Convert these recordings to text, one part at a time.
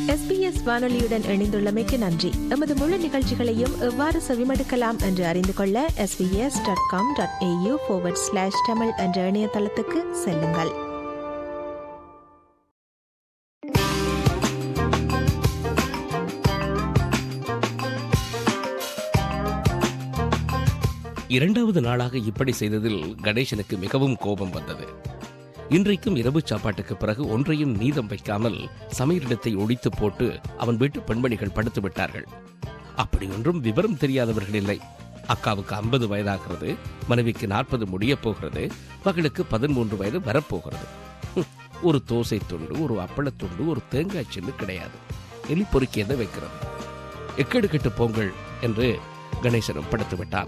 SBS வானொலியுடன் இணைந்துள்ளமைக்கு நன்றி எமது முழு நிகழ்ச்சிகளையும் எவ்வாறு செவிமடுக்கலாம் என்று அறிந்து கொள்ள SBS dot com dot AU slash Tamil என்ற இணையதளத்துக்கு செல்லுங்கள் இரண்டாவது நாளாக இப்படி செய்ததில் கணேசனுக்கு மிகவும் கோபம் வந்தது இன்றைக்கும் இரவு சாப்பாட்டுக்கு பிறகு ஒன்றையும் நீதம் வைக்காமல் சமையலிடத்தை ஒழித்து போட்டு அவன் வீட்டு பெண்மணிகள் படுத்து விட்டார்கள் அப்படி ஒன்றும் விவரம் தெரியாதவர்கள் இல்லை அக்காவுக்கு ஐம்பது வயதாகிறது மனைவிக்கு நாற்பது முடியப் போகிறது மகளுக்கு பதிமூன்று வயது வரப்போகிறது ஹம், ஒரு தோசை துண்டு ஒரு அப்பளத் துண்டு ஒரு தேங்காய் சில்லு கிடையாது எலி பொறுக்கியதை வைக்கிறது எக்கெடு கெட்டு போங்கள் என்று கணேசனும் படுத்து விட்டான்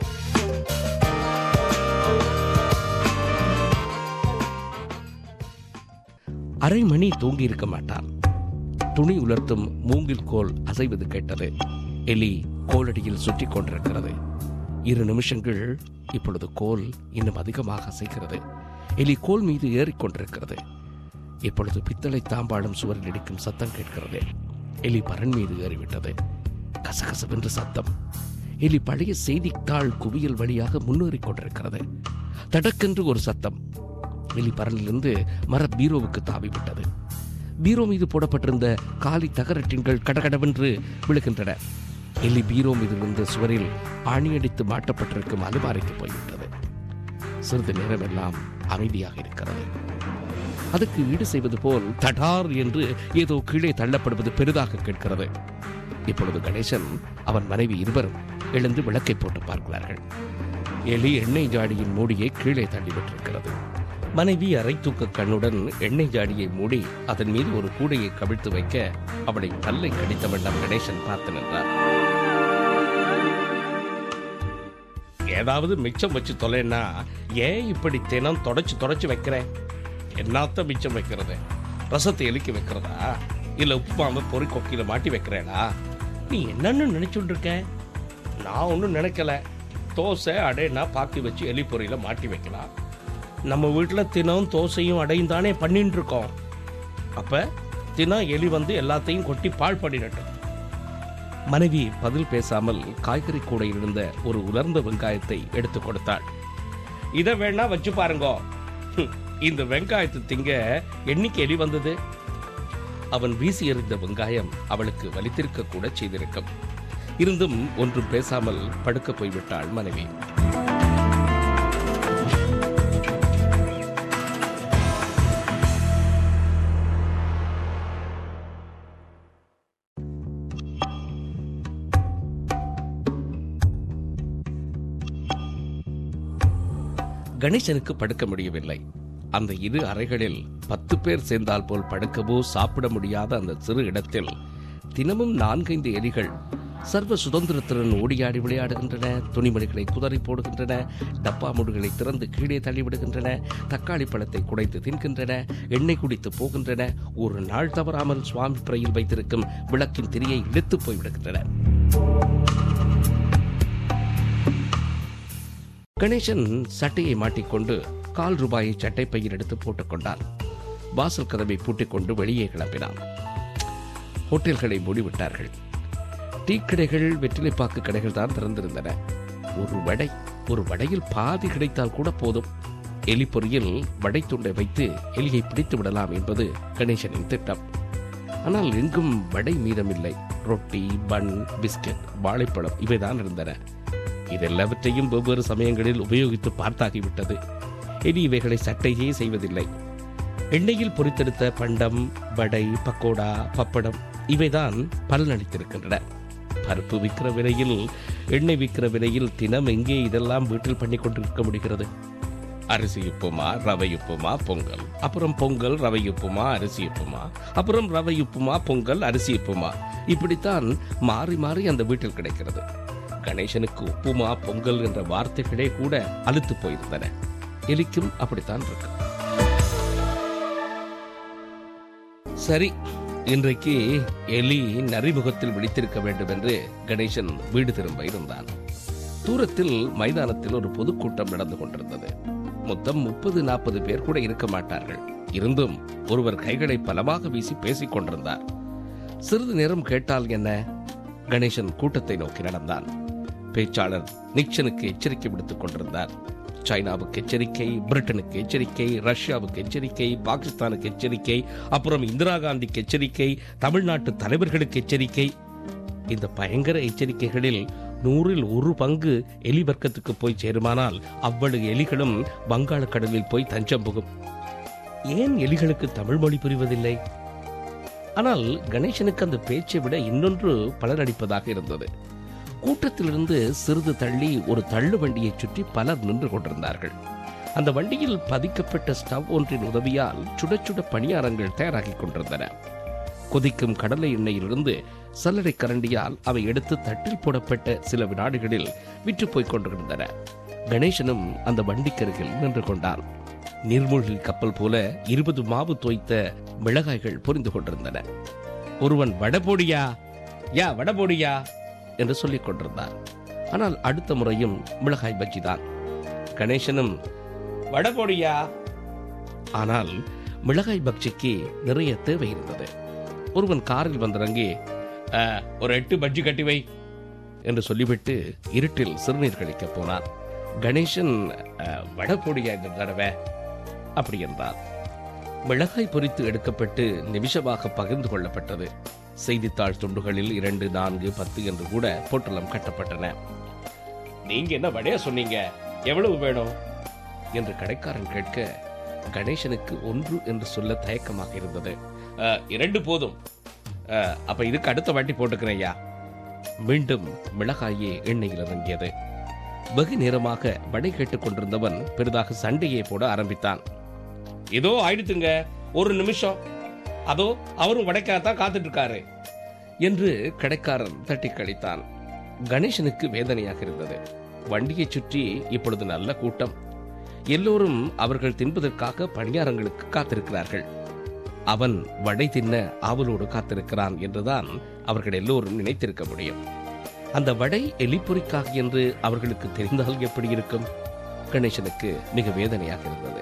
அரை மணி தூங்கி இருக்க மாட்டான் துணி உலர்த்தும் மூங்கில் கோல் அசைவது கேட்டது எலி கோலடியில் சுற்றி கொண்டிருக்கிறது இரு நிமிஷங்கள் இப்பொழுது கோல் இன்னும் அதிகமாக அசைக்கிறது எலி கோல் மீது ஏறிக்கொண்டிருக்கிறது இப்பொழுது பித்தளை தாம்பாளம் சுவரில் இடிக்கும் சத்தம் கேட்கிறது எலி பரன் மீது ஏறிவிட்டது கசகசவென்று சத்தம் எலி பழைய செய்தித்தாள் குவியல் வழியாக முன்னேறிக் கொண்டிருக்கிறது தடக்கென்று ஒரு சத்தம் எலி பரனிலிருந்து மர பீரோவுக்கு தாவி விட்டது பீரோ மீது போடப்பட்டிருந்த காலி தகரட்டின்கள் கடகடவென்று விழுகின்றன எலி பீரோ மீது இருந்த சுவரில் ஆணியடித்து மாட்டப்பட்டிருக்கும் அலுமாரிக்கு போய்விட்டது சிறிது நேரமெல்லாம் அமைதியாக இருக்கிறது அதுக்கு ஈடு செய்வது போல் தடார் என்று ஏதோ கீழே தள்ளப்படுவது பெரிதாக கேட்கிறது இப்பொழுது கணேசன் அவன் மனைவி இருவரும் எழுந்து விளக்கை போட்டு பார்க்கிறார்கள் எலி எண்ணெய் ஜாடியின் மூடியை கீழே தள்ளிவிட்டிருக்கிறது மனைவி அரை தூக்க கண்ணுடன் எண்ணெய் ஜாடியை மூடி அதன் மீது ஒரு கூடையை கவிழ்த்து வைக்க அவளை பல்லை கடித்த வண்ணம் கணேசன் பார்த்து நின்றார் ஏதாவது மிச்சம் வச்சு தொலைன்னா ஏன் இப்படி தினம் தொடச்சு தொடச்சு வைக்கிறேன் என்னத்த மிச்சம் வைக்கிறது ரசத்தை எலிக்க வைக்கிறதா இல்ல உப்புமாவை பொறி கொக்கியில மாட்டி வைக்கிறேனா நீ என்னன்னு நினைச்சுட்டு இருக்க நான் ஒன்றும் நினைக்கல தோசை அடைனா பாக்கி வச்சு எலி பொறியில மாட்டி வைக்கலாம் நம்ம வீட்டில் தினம் தோசையும் அடையும் தானே பண்ணிட்டு இருக்கோம் அப்ப தினம் எலி வந்து எல்லாத்தையும் கொட்டி பாழ் பண்ணிடட்டும் மனைவி பதில் பேசாமல் காய்கறி கூடையில் இருந்த ஒரு உலர்ந்த வெங்காயத்தை எடுத்து கொடுத்தாள் இதை வேணா வச்சு பாருங்க ஹம், இந்த வெங்காயத்தை திங்க எண்ணிக்கை எலி வந்தது அவன் வீசி எறிந்த வெங்காயம் அவளுக்கு வலித்திருக்க கூட செய்திருக்கும் இருந்தும் ஒன்றும் பேசாமல் படுக்க போய்விட்டாள் மனைவி கணேசனுக்கு படுக்க முடியவில்லை அந்த இரு அறைகளில் பத்து பேர் சேர்ந்தால் போல் படுக்கவோ சாப்பிட முடியாத அந்த சிறு இடத்தில் தினமும் நான்கைந்து எலிகள் சர்வ சுதந்திரத்துடன் ஓடியாடி விளையாடுகின்றன துணிமணிகளை குதறி போடுகின்றன டப்பா முடுகளை திறந்து கீழே தள்ளிவிடுகின்றன தக்காளி பழத்தை குடைத்து தின்கின்றன எண்ணெய் குடித்து போகின்றன ஒரு நாள் தவறாமல் சுவாமி பிறையில் வைத்திருக்கும் விளக்கின் திரியை இழுத்து போய்விடுகின்றன கணேசன் சட்டையை மாட்டிக்கொண்டு கால் ரூபாயை சட்டை பையில் எடுத்து போட்டுக் கொண்டான் வாசல் கதவை பூட்டிக் கொண்டு வெளியே கிளம்பினான் ஹோட்டல்களை மூடிவிட்டார்கள் டீ கடைகள் வெற்றிலைப்பாக்கு கடைகள் தான் திறந்திருந்தன ஒரு வடை ஒரு வடையில் பாதி கிடைத்தால் கூட போதும் எலி பொறியில் வடை துண்டை வைத்து எலியை பிடித்து விடலாம் என்பது கணேசனின் திட்டம் ஆனால் எங்கும் வடை மீதமில்லை ரொட்டி பன் பிஸ்கட் வாழைப்பழம் இவைதான் இருந்தன இதெல்லாவற்றையும் வெவ்வேறு சமயங்களில் உபயோகித்து பார்த்தாகிவிட்டது இனி இவைகளை சட்டையே செய்வதில்லை எண்ணெயில் பொரித்தெடுத்த பண்டம் வடை பக்கோடா பப்படம் இவைதான் பலனளித்திருக்கின்றன பருப்பு விற்கிற விலையில் எண்ணெய் விற்கிற விலையில் தினம் எங்கே இதெல்லாம் வீட்டில் பண்ணி கொண்டிருக்க முடிகிறது அரிசி உப்புமா ரவை உப்புமா பொங்கல் அப்புறம் பொங்கல் ரவை உப்புமா அரிசி உப்புமா அப்புறம் ரவை உப்புமா பொங்கல் அரிசி உப்புமா இப்படித்தான் மாறி மாறி அந்த வீட்டில் கிடைக்கிறது கணேசனுக்கு உப்புமா பொங்கல் என்ற வார்த்தைகளே கூட அழுத்து போயிருந்தன எலிக்கும் அப்படித்தான் இருக்கு சரி இன்றைக்கு எலி நரிமுகத்தில் விழித்திருக்க வேண்டும் என்று கணேசன் வீடு திரும்ப இருந்தான் தூரத்தில் மைதானத்தில் ஒரு பொதுக்கூட்டம் நடந்து கொண்டிருந்தது மொத்தம் முப்பது நாற்பது பேர் கூட இருக்க மாட்டார்கள் இருந்தும் ஒருவர் கைகளை பலமாக வீசி பேசிக் கொண்டிருந்தார் சிறிது நேரம் கேட்டால் என்ன கணேசன் கூட்டத்தை நோக்கி நடந்தான் பேச்சாளர் நிக்சனுக்கு எச்சரிக்கை விடுத்துக் கொண்டிருந்தார் சைனாவுக்கு எச்சரிக்கை பிரிட்டனுக்கு எச்சரிக்கை ரஷ்யாவுக்கு எச்சரிக்கை பாகிஸ்தானுக்கு எச்சரிக்கை அப்புறம் இந்திரா காந்திக்கு எச்சரிக்கை தமிழ்நாட்டு தலைவர்களுக்கு எச்சரிக்கை இந்த பயங்கர எச்சரிக்கைகளில் நூறில் ஒரு பங்கு எலி வர்க்கத்துக்கு போய் சேருமானால் அவ்வளவு எலிகளும் வங்காள கடலில் போய் தஞ்சம் புகும் ஏன் எலிகளுக்கு தமிழ் மொழி புரிவதில்லை ஆனால் கணேசனுக்கு அந்த பேச்சை விட இன்னொன்று பலனளிப்பதாக இருந்தது கூட்டத்திலிருந்து சிறிது தள்ளி ஒரு தள்ளு வண்டியை சுற்றி பலர் நின்று கொண்டிருந்தார்கள் அந்த வண்டியில் பதிக்கப்பட்ட ஸ்டவ் ஒன்றின் உதவியால் சுட சுட பணியாரங்கள் தயாராகிக் கொண்டிருந்தன கொதிக்கும் கடலை எண்ணெயிலிருந்து சல்லடை கரண்டியால் அவை எடுத்து தட்டில் போடப்பட்ட சில வினாடிகளில் விற்று போய்க் கொண்டிருந்தன கணேசனும் அந்த வண்டிக்கருகில் நின்று கொண்டான் நீர்மூழ்கி கப்பல் போல இருபது மாவு தோய்த்த மிளகாய்கள் புரிந்து கொண்டிருந்தன ஒருவன் வடபோடியா யா வடபோடியா என்று சொல்லிக் கொண்டிருந்தார் ஆனால் அடுத்த முறையும் மிளகாய் பஜ்ஜி தான் கணேசனும் வடபோடியா ஆனால் மிளகாய் பஜ்ஜிக்கு நிறைய தேவை இருந்தது ஒருவன் காரில் வந்திறங்கி "ஆ, ஒரு எட்டு பஜ்ஜி கட்டி வை என்று சொல்லிவிட்டு இருட்டில் சிறுநீர் கழிக்க போனான் கணேசன் "ஆ, வடபோடியா இந்த தடவை அப்படி என்றார் மிளகாய் பொரித்து எடுக்கப்பட்டு நிமிஷமாக பகிர்ந்து கொள்ளப்பட்டது செய்தித்தாள் துண்டுகளில் இரண்டு நான்கு பத்து என்று கூட பொட்டலம் கட்டப்பட்டன நீங்க என்ன வடையா சொன்னீங்க எவ்வளவு வேணும் என்று கடைக்காரன் கேட்க கணேசனுக்கு ஒன்று என்று சொல்ல தயக்கமாக இருந்தது "அஹ், இரண்டு போதும் அஹ், அப்ப இதுக்கு அடுத்த வாட்டி போட்டுக்கிறேன் ஐயா மீண்டும் மிளகாயே எண்ணெயில் இறங்கியது வெகு நேரமாக வடை கேட்டுக் கொண்டிருந்தவன் பெரிதாக சண்டையை போட ஆரம்பித்தான் ஏதோ ஆயிடுத்துங்க ஒரு நிமிஷம் அதோ அவரும் வடைக்காகத்தான் காத்துட்டு இருக்காரு என்று கடைக்காரன் தட்டி கழித்தான் கணேசனுக்கு வேதனையாக இருந்தது வண்டியை சுற்றி இப்பொழுது நல்ல கூட்டம் எல்லோரும் அவர்கள் தின்பதற்காக பணியாரங்களுக்கு காத்திருக்கிறார்கள் அவன் வடை தின்ன ஆவலோடு காத்திருக்கிறான் என்றுதான் அவர்கள் எல்லோரும் நினைத்திருக்க முடியும் அந்த வடை எலிப்பொறிக்காக என்று அவர்களுக்கு தெரிந்தால் எப்படி இருக்கும் கணேசனுக்கு மிக வேதனையாக இருந்தது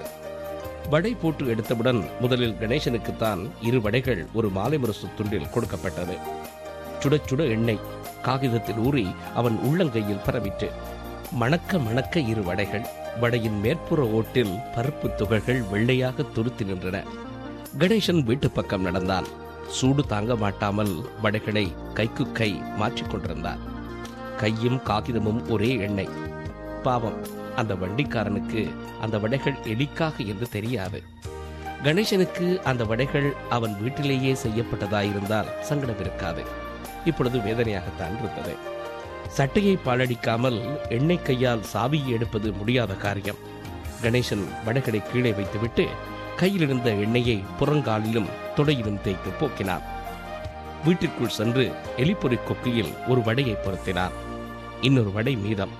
வடை போட்டு எடுத்தவுடன் முதலில் கணேசனுக்குத்தான் இரு வடைகள் ஒரு மாலை முரசு துண்டில் கொடுக்கப்பட்டது சுட சுட எண்ணெய் காகிதத்தில் ஊறி அவன் உள்ளங்கையில் பரவிற்று மணக்க மணக்க இரு வடைகள் வடையின் மேற்புற ஓட்டில் பருப்பு துகள்கள் வெள்ளையாக துருத்தி நின்றன கணேசன் வீட்டு பக்கம் நடந்தான் சூடு தாங்க மாட்டாமல் வடைகளை கைக்கு கை மாற்றிக் கொண்டிருந்தான் கையும் காகிதமும் ஒரே எண்ணெய் பாவம் அந்த வண்டிக்காரனுக்கு அந்த வடைகள் எலிக்காக என்று தெரியாது கணேசனுக்கு அந்த வடைகள் அவன் வீட்டிலேயே செய்யப்பட்டதாயிருந்தால் சங்கடம் இருக்காது இப்பொழுது வேதனையாகத்தான் இருந்தது சட்டையை பாழடிக்காமல் எண்ணெய் கையால் சாவியை எடுப்பது முடியாத காரியம் கணேசன் வடைகளை கீழே வைத்துவிட்டு கையில் இருந்த எண்ணெயை புறங்காலிலும் தொடையிலும் தேய்த்து போக்கினான் வீட்டிற்குள் சென்று எலிப்பொறி கொக்கியில் ஒரு வடையை பொருத்தினான் இன்னொரு வடை மீதம்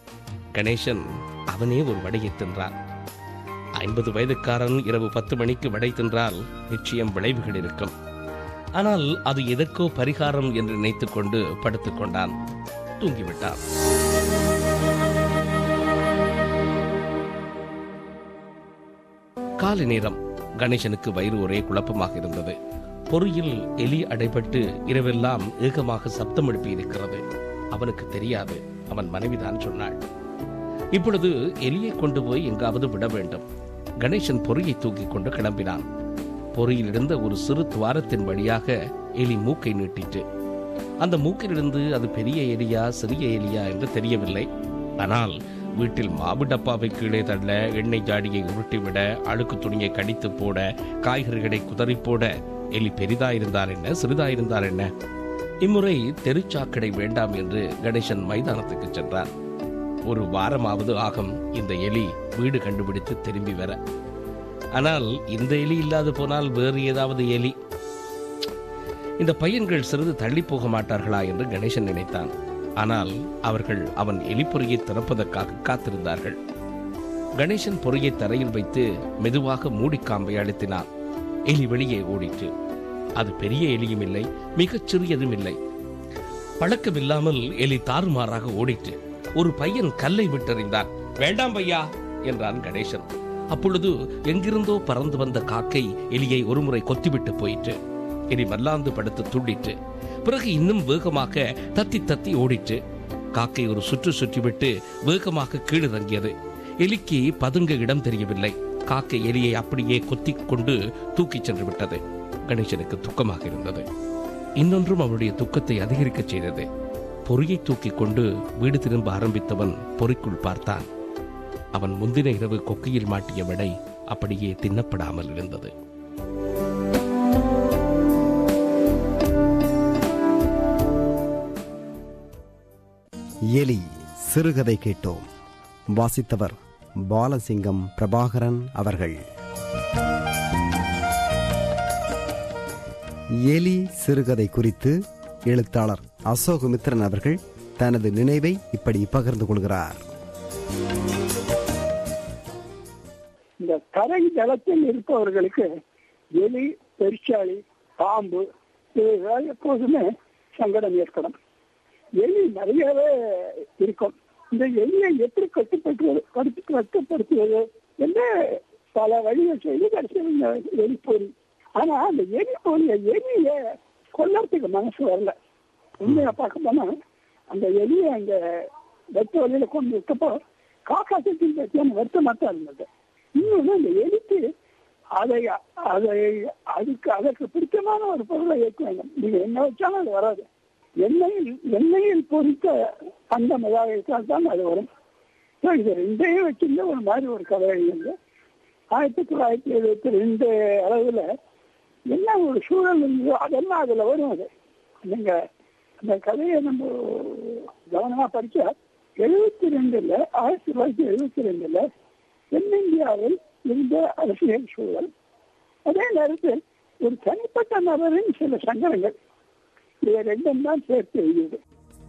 கணேசன் அவனே ஒரு வடையை தின்றான் ஐம்பது வயதுக்காரன் இரவு பத்து மணிக்கு வடை தின்றால் நிச்சயம் விளைவுகள் இருக்கும் ஆனால் அது எதற்கோ பரிகாரம் என்று நினைத்துக் கொண்டு படுத்துக் கொண்டான் தூங்கிவிட்டான் காலை நேரம் கணேசனுக்கு வயிறு ஒரே குழப்பமாக இருந்தது பொறியில் எலி அடைபட்டு இரவெல்லாம் ஏகமாக சப்தம் எழுப்பி இருக்கிறது அவனுக்கு தெரியாது அவன் மனைவிதான் சொன்னாள் இப்பொழுது எலியை கொண்டு போய் எங்காவது விட வேண்டும் கணேசன் பொறியை தூக்கிக் கொண்டு கிளம்பினான் பொறியில் இருந்த ஒரு சிறு துவாரத்தின் வழியாக எலி மூக்கை நீட்டிற்று அந்த மூக்கிலிருந்து அது பெரிய எலியா சிறிய எலியா என்று தெரியவில்லை ஆனால் வீட்டில் மாவு டப்பாவை கீழே தள்ள எண்ணெய் ஜாடியை உருட்டிவிட அழுக்கு துணியை கடித்து போட காய்கறிகளை குதறி போட எலி பெரிதாயிருந்தார் என்ன சிறிதாயிருந்தார் என்ன இம்முறை தெருச்சாக்கடை வேண்டாம் என்று கணேசன் மைதானத்துக்கு சென்றார் ஒரு வாரமாவது ஆகும் இந்த எலி வீடு கண்டுபிடித்து திரும்பி வர ஆனால் இந்த எலி இல்லாது போனால் வேறு ஏதாவது எலி இந்த பையன்கள் சிறிது தள்ளி போக மாட்டார்களா என்று கணேசன் நினைத்தான் ஆனால் அவர்கள் அவன் எலிப்பொறியை திறப்பதற்காக காத்திருந்தார்கள் கணேசன் பொறியை தரையில் வைத்து மெதுவாக மூடிக்காம்பை அழுத்தினான் எலி வெளியே ஓடிற்று அது பெரிய எலியும் இல்லை மிகச் சிறியதும் இல்லை பழக்கமில்லாமல் எலி தாறுமாறாக ஓடிற்று ஒரு பையன் கல்லை விட்டறிந்தான் வேண்டாம் பையா என்றான் கணேசன் அப்பொழுது எங்கிருந்தோ பறந்து வந்த காக்கை எலியை ஒருமுறை கொத்திவிட்டு போயிற்று எலி மல்லாந்து படுத்து துள்ளிட்டு பிறகு இன்னும் வேகமாக தத்தி தத்தி ஓடிட்டு காக்கை ஒரு சுற்று சுற்றிவிட்டு வேகமாக கீழிறங்கியது எலிக்கு பதுங்க இடம் தெரியவில்லை காக்கை எலியை அப்படியே கொத்திக் கொண்டு தூக்கிச் சென்று விட்டது கணேசனுக்கு துக்கமாக இருந்தது இன்னொன்றும் அவனுடைய துக்கத்தை அதிகரிக்கச் செய்தது பொறியை தூக்கிக் கொண்டு வீடு திரும்ப ஆரம்பித்தவன் பொறிக்குள் பார்த்தான் அவன் முந்தின இரவு கொக்கியில் மாட்டிய விடை அப்படியே தின்னப்படாமல் இருந்தது எலி சிறுகதை கேட்டோம் வாசித்தவர் பாலசிங்கம் பிரபாகரன் அவர்கள் எலி சிறுகதை குறித்து எழுத்தாளர் அசோகமித்ரன் அவர்கள் தனது நினைவை இப்படி பகிர்ந்து கொள்கிறார் இந்த கரை ஜலத்தில் இருப்பவர்களுக்கு எலி பெருச்சாளி பாம்பு இவைகளால் எப்போதுமே சங்கடம் ஏற்படும் எலி நிறையவே இருக்கும் இந்த எலியை எப்படி கட்டுப்படுத்துவது கட்டு கட்டுப்படுத்துவது என்று பல வழிகள் செய்து கடைசியில் இந்த எலி போரி ஆனா அந்த எலி போலிய எலியை கொல்லறதுக்கு மனசு வரல உண்மையா பார்க்க போனா அந்த எலியை அந்த வெட்ட வழியில கொண்டு விட்டப்போ காக்கா சட்டி வச்சு வருத்தமா தான் இருந்தது இன்னொன்று அந்த எலிக்கு அதை அதை அதுக்கு அதற்கு பிடித்தமான ஒரு பொருளை ஏற்க வேண்டும் நீங்க என்ன வச்சாலும் அது வராது எண்ணெயில் எண்ணெயில் பொறித்த பண்டம் ஏதாவது இருந்தால் தான் அது வரும் ஸோ இது ரெண்டையும் வச்சிருந்த ஒரு மாதிரி ஒரு கதை எழுதுங்க ஆயிரத்தி தொள்ளாயிரத்தி எழுபத்தி ரெண்டு அளவில் என்ன ஒரு சூழல் இருந்ததோ அதெல்லாம் அதில் வரும் அது நீங்க அந்த கதையை நம்ம கவனமாக படித்தா எழுபத்தி ரெண்டுல ஆயிரத்தி தொள்ளாயிரத்தி எழுபத்தி ரெண்டுல தென்னிந்தியாவில் இருந்த அரசியல் சூழல் அதே நேரத்தில் ஒரு தனிப்பட்ட நபரின் சில சங்கடங்கள் இவை ரெண்டும் தான் சேர்த்து எழுதியது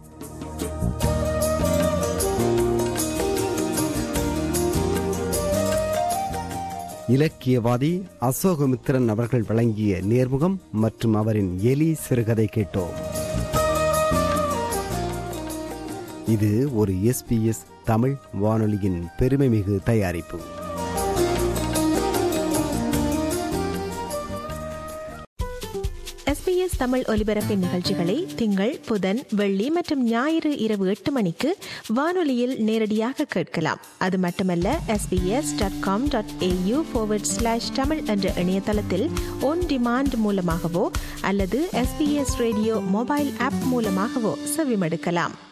இலக்கியவாதி அசோகமித்திரன் அவர்கள் வழங்கிய நேர்முகம் மற்றும் அவரின் எலி சிறுகதை கேட்டோம் இது ஒரு எஸ்பிஎஸ் தமிழ் வானொலியின் பெருமைமிகு தயாரிப்பு எஸ்பிஎஸ் தமிழ் ஒலிபரப்பின் நிகழ்ச்சிகளை திங்கள் புதன் வெள்ளி மற்றும் ஞாயிறு இரவு எட்டு மணிக்கு வானொலியில் நேரடியாக கேட்கலாம் அது மட்டுமல்ல SBS dot com dot AU slash Tamil என்ற இணையதளத்தில் ஒன் டிமாண்ட் மூலமாகவோ அல்லது எஸ்பிஎஸ் ரேடியோ மொபைல் ஆப் மூலமாகவோ செவிமடுக்கலாம்